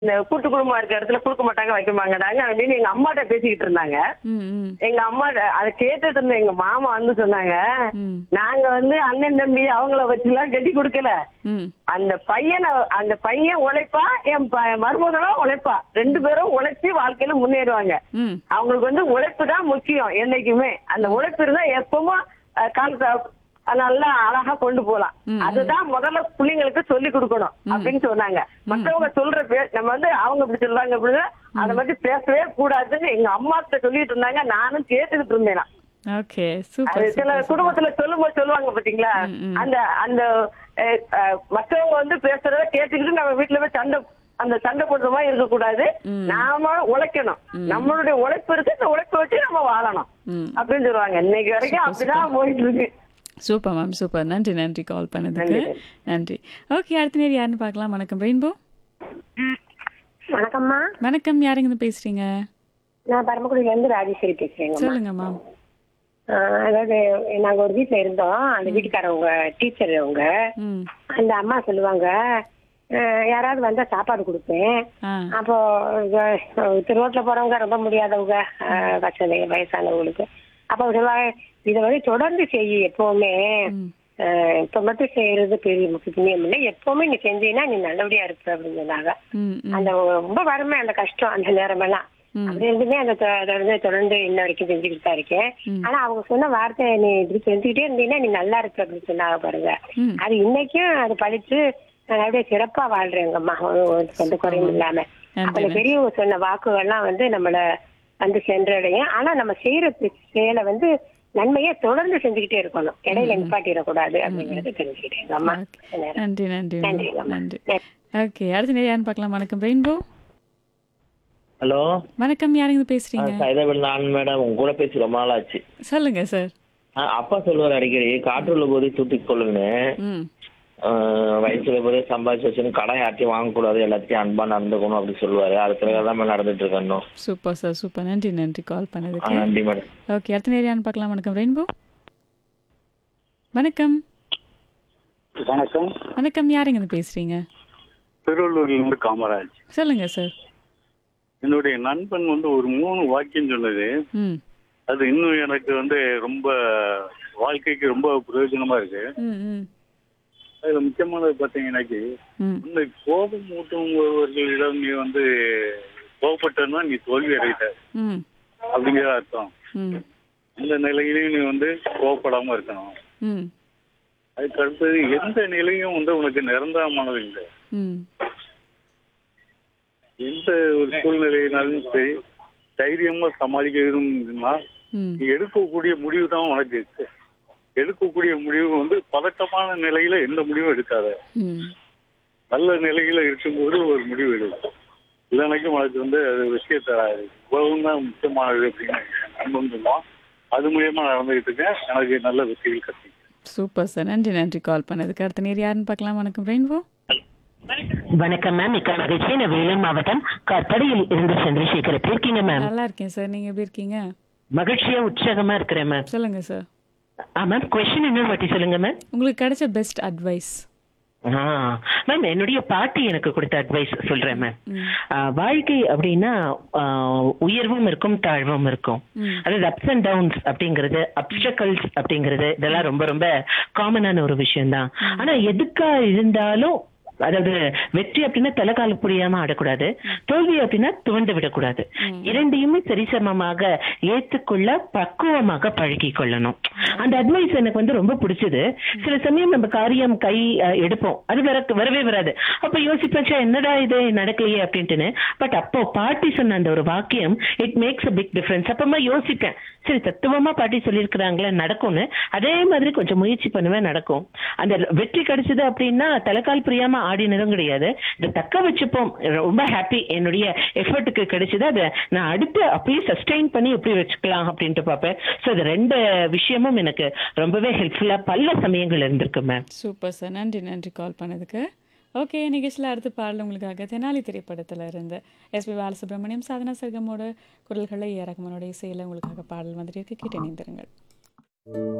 இந்த கூட்டு குடும்பம் இருக்க இடத்துல கொடுக்க மாட்டாங்க வைக்க மாட்டாங்க அப்படின்னு எங்க அம்மாட்ட பேசிக்கிட்டு இருந்தாங்க ம் ம் எங்க அம்மா அதை கேட்டுட்டு இருந்த எங்க மாமா வந்து சொன்னாங்க ம் நாங்க வந்து அண்ணன் தம்பி அவங்கள வச்சுலாம் கட்டி கொடுக்கல ம் அந்த பையனை அந்த பையன் உழைப்பா என் ப- மருமகளும் உழைப்பா ரெண்டு பேரும் உழைச்சி வாழ்க்கையில முன்னேறுவாங்க ம் அவங்களுக்கு வந்து உழைப்பு தான் முக்கியம் என்னைக்குமே அந்த உழைப்பு இருந்தா எப்பவும் அஹ், காலத்தை நல்லா அழகா கொண்டு போலாம் ம், அதுதான் முதல்ல பிள்ளைங்களுக்கு சொல்லி கொடுக்கணும் அப்படின்னு சொன்னாங்க மத்தவங்க சொல்ற பேர் நம்ம வந்து அவங்க இப்படி சொல்றாங்க அப்படின்னு அதை பத்தி பேசவே கூடாதுன்னு எங்க அம்மா கிட்ட சொல்லிட்டு இருந்தாங்க நானும் கேட்டுக்கிட்டு இருந்தேன் ஓகே அது சூப்பர் சில சூப்பர் குடும்பத்துல சொல்லும்போது சொல்லுவாங்க பாத்தீங்களா ம், ம். அந்த அந்த அஹ், அஹ், மத்தவங்க வந்து பேசுறத கேட்டுக்கிட்டு நம்ம வீட்டுல போய் சண்டை அந்த சண்டை போடுற மாதிரி இருக்கக்கூடாது ம். நாம உழைக்கணும் நம்மளுடைய உழைப்பு இருக்கு இந்த உழைப்பை வச்சு நம்ம வாழணும் ம் அப்படின்னு சொல்லுவாங்க இன்னைக்கு வரைக்கும் அப்படிதான் போயிட்டு இருக்கு சூப்பர் மேம் சூப்பர் நன்றி நன்றி கால் பண்ணதுக்கு நன்றி. நன்றி ஓகே அடுத்த நேரம் யாருன்னு பார்க்கலாம் வணக்கம் ரெயின்போ வணக்கம்மா வணக்கம் யாருங்க இருந்து பேசுறீங்க நான் பரமக்குடியில இருந்து ராஜேஸ்வரி பேசுறேங்கம்மா சொல்லுங்க மேம் ஆஹ் அதாவது நாங்க ஒரு வீட்ல இருந்தோம் அந்த வீட்டுக்காரவங்க டீச்சர் அவங்க ம் அந்த அம்மா சொல்லுவாங்க ஆஹ் யாராவது வந்தா சாப்பாடு கொடுப்பேன் ஆ அப்போ இது ரோட்ல போறவங்க ரொம்ப முடியாதவங்க ஆஹ் வசதி வயசானவங்களுக்கு அப்போ சொல்லுவாங்க இதை வந்து தொடர்ந்து செய்ய எப்பவுமே ம் ஆஹ் இப்ப மட்டும் செய்யறது பெரிய முக்கிய புண்ணியம் இல்லை எப்பவுமே நீ செஞ்சீங்கன்னா நீ நல்லபடியா இருப்ப அப்படின்னு சொன்னாங்க ம் ம் அந்த ரொம்ப வறுமை அந்த கஷ்டம் அந்த நேரமெல்லாம் ம். அப்படி இருந்துமே அந்த தொ- தொடர்ந்து தொடர்ந்து இன்ன வரைக்கும் செஞ்சுக்கிட்டு தான் இருக்கேன் ம். ஆனா அவங்க சொன்ன வார்த்தை நீ இப்படி செஞ்சுக்கிட்டே இருந்தீங்கன்னா நீ நல்லா இருப்ப அப்படின்னு சொன்னாங்க பாருங்க ம் அது இன்னைக்கும் அது படிச்சு நான் அப்படியே சிறப்பா வாழ்றேங்கம்மா ஒரு- ஒரு எந்த குறையும் இல்லாம நன்றி, அப்ப அந்த பெரியவங்க சொன்ன வாக்குகள்லாம் வந்து நம்மள வந்து சென்றடையும் ஆனா நம்ம செய்யற பி- செயலை வந்து நன்மையை தொடர்ந்து செஞ்சுக்கிட்டே இருக்கணும் இடையில நிப்பாட்டிடக்கூடாது அப்படிங்கறது தெரிஞ்சுக்கிட்டேங்க அம்மா ஓகே நன்றி நன்றி மேம். நன்றிங்கம்மா. நன்றி ஓகே அடுத்த நேரம் யாருன்னு பார்க்கலாம் வணக்கம் ரெயின்போ ஹலோ வணக்கம் யாருங்க இருந்து பேசுறீங்க சைதாபேட் நான் மேடம் உங்க கூட பேசி ரொம்ப நாள் ஆச்சு சொல்லுங்க சார் ஆ, அப்பா சொல்லுவார் அடிக்கடி காற்றுள்ள போதே தூத்திக் கொள்ளுங்கன்னு ம் ஆஹ், வயசுல போதே சம்பாதிச்சு வச்சுன்னு கடன் யார்ட்டையும் வாங்கக்கூடாது எல்லாத்தையும் அன்பா நடந்துக்கணும் அப்படி சொல்லுவாரு அதுக்காக தான் மேடம் நடந்துட்டு இருக்கேன் இன்னும். சூப்பர் சார் சூப்பர் நன்றி நன்றி கால் ஆ, பண்ணதுக்கு நன்றி மேடம் ஓகே அடுத்த நேரம் யாருன்னு பார்க்கலாம் வணக்கம் ரெயின்போ வணக்கம் வணக்கம் வணக்கம் யாருங்க இருந்து பேசுறீங்க திருவள்ளூர்லேருந்து காமராஜ் சொல்லுங்க சார் என்னுடைய நண்பன் வந்து ஒரு மூணு வாக்கியம் சொன்னது ம் அது இன்னும் எனக்கு வந்து ரொம்ப வாழ்க்கைக்கு ரொம்ப பிரயோஜனமா இருக்கு ம் ம் அதுல முக்கியமானது பாத்தீங்கன்னாக்கி ம் இந்த கோபம் ஊட்டுபவர்களிடம் நீ வந்து கோபப்பட்டன்னா நீ தோல்வி அடைகிற ம் அப்படிங்கிற அர்த்தம் ம் அந்த நிலையிலையும் நீ வந்து கோபப்படாம இருக்கணும் ம் அதுக்கு அடுத்தது எந்த நிலையும் வந்து உனக்கு நிரந்தரமானது இல்லை ம் எந்த ஒரு சூழ்நிலையினாலும் சரி தைரியமா சமாளிக்கணும்னா ம் நீ எடுக்கக்கூடிய முடிவு தான் உனக்கு இருக்கு. எடுக்கக்கூடிய முடிவு வந்து பதட்டமான நிலையில எந்த முடிவும் எடுக்காத ம் நல்ல நிலையில இருக்கும்போது ஒரு முடிவு எடு இல்லைனாக்கும் உனக்கு வந்து அது விஷயம் தராது இவ்வளவும் தான் முக்கியமானது அப்படின்னு நண்பன் சொல்லுவான் அது மூலியமா நடந்துகிட்டு இருக்கேன் எனக்கு நல்ல வெற்றிகள் கட்டி சூப்பர் சார் நன்றி நன்றி கால் பண்ணதுக்கு அடுத்த நேரம் யாருன்னு பார்க்கலாம் வணக்கம் ரெயின்போ வணக்கம் மேம் மிக்க மகிழ்ச்சி நான் வேலூர் மாவட்டம் கற்படையில் இருந்து சந்திரசேகர் எப்படி இருக்கீங்க மேம் நல்லா இருக்கேன் சார் நீங்க எப்படி இருக்கீங்க மகிழ்ச்சியா உற்சாகமா இருக்கிறேன் மேம் சொல்லுங்க சார் ஆ மேம் கொஸ்டின் இன்னொரு வாட்டி சொல்லுங்க மேம் உங்களுக்கு கிடைச்ச பெஸ்ட் அட்வைஸ் ஆ மேம் என்னுடைய பாட்டி எனக்கு கொடுத்த அட்வைஸ் சொல்றேன் மேம் ம். ஆ, வாழ்க்கை அப்படின்னா ஆ, உயர்வும் இருக்கும் தாழ்வும் இருக்கும் ம். அதாவது அப்ஸ் அண்ட் டவுன்ஸ் அப்படிங்கிறது அப்டக்கல்ஸ் அப்படிங்கிறது இதெல்லாம் ரொம்ப ரொம்ப காமனான ஒரு விஷயம் தான் ஆனா எதுக்கா இருந்தாலும் அதாவது வெற்றி அப்படின்னா தலைகால புரியாம ஆடக்கூடாது தோல்வி அப்படின்னா துவண்டு விடக்கூடாது இரண்டையுமே சரிசமமாக ஏத்துக்கொள்ள பக்குவமாக பழகி கொள்ளணும் அந்த அட்வைஸ் எனக்கு வந்து ரொம்ப பிடிச்சது சில சமயம் நம்ம காரியம் கை அஹ், எடுப்போம் அது வர வரவே வராது அப்ப யோசிப்பேன் என்னடா இது நடக்கலையே அப்படின்ட்டுன்னு பட் அப்போ பாட்டி சொன்ன அந்த ஒரு வாக்கியம் it makes a big difference அப்பமா யோசிப்பேன் சரி தத்துவமா பாட்டி சொல்லியிருக்கிறாங்களே நடக்கும்னு அதே மாதிரி கொஞ்சம் முயற்சி பண்ணுவேன் நடக்கும் அந்த வெற்றி கிடைச்சது அப்படின்னா தலைக்கால் புரியாம ஆடினதும் கிடையாது இதை தக்க வச்சுப்போம் ரொம்ப ஹாப்பி என்னுடைய எஃபர்ட்டுக்கு கிடைச்சது அதை நான் அடுத்து அப்படியே சஸ்டெயின் பண்ணி எப்படி வச்சுக்கலாம் அப்படின்ட்டு பார்ப்பேன் ஸோ இது ரெண்டு விஷயமும் எனக்கு ரொம்பவே ஹெல்ப்ஃபுல்லா பல சமயங்கள் இருந்திருக்கு மேம் சூப்பர் சார் நன்றி நன்றி கால் பண்ணதுக்கு ஓகே நிகழ்ச்சியில் அடுத்த பாடல் உங்களுக்காக தெனாலி திரைப்படத்தில் இருந்து எஸ்பி பாலசுப்ரமணியம் சாதனா சர்கமோட குரல்களை ஏ ரகமனோட இசையில் உங்களுக்காக பாடல் வந்துட்டு இருக்கு கேட்டு இணைந்திருங்கள்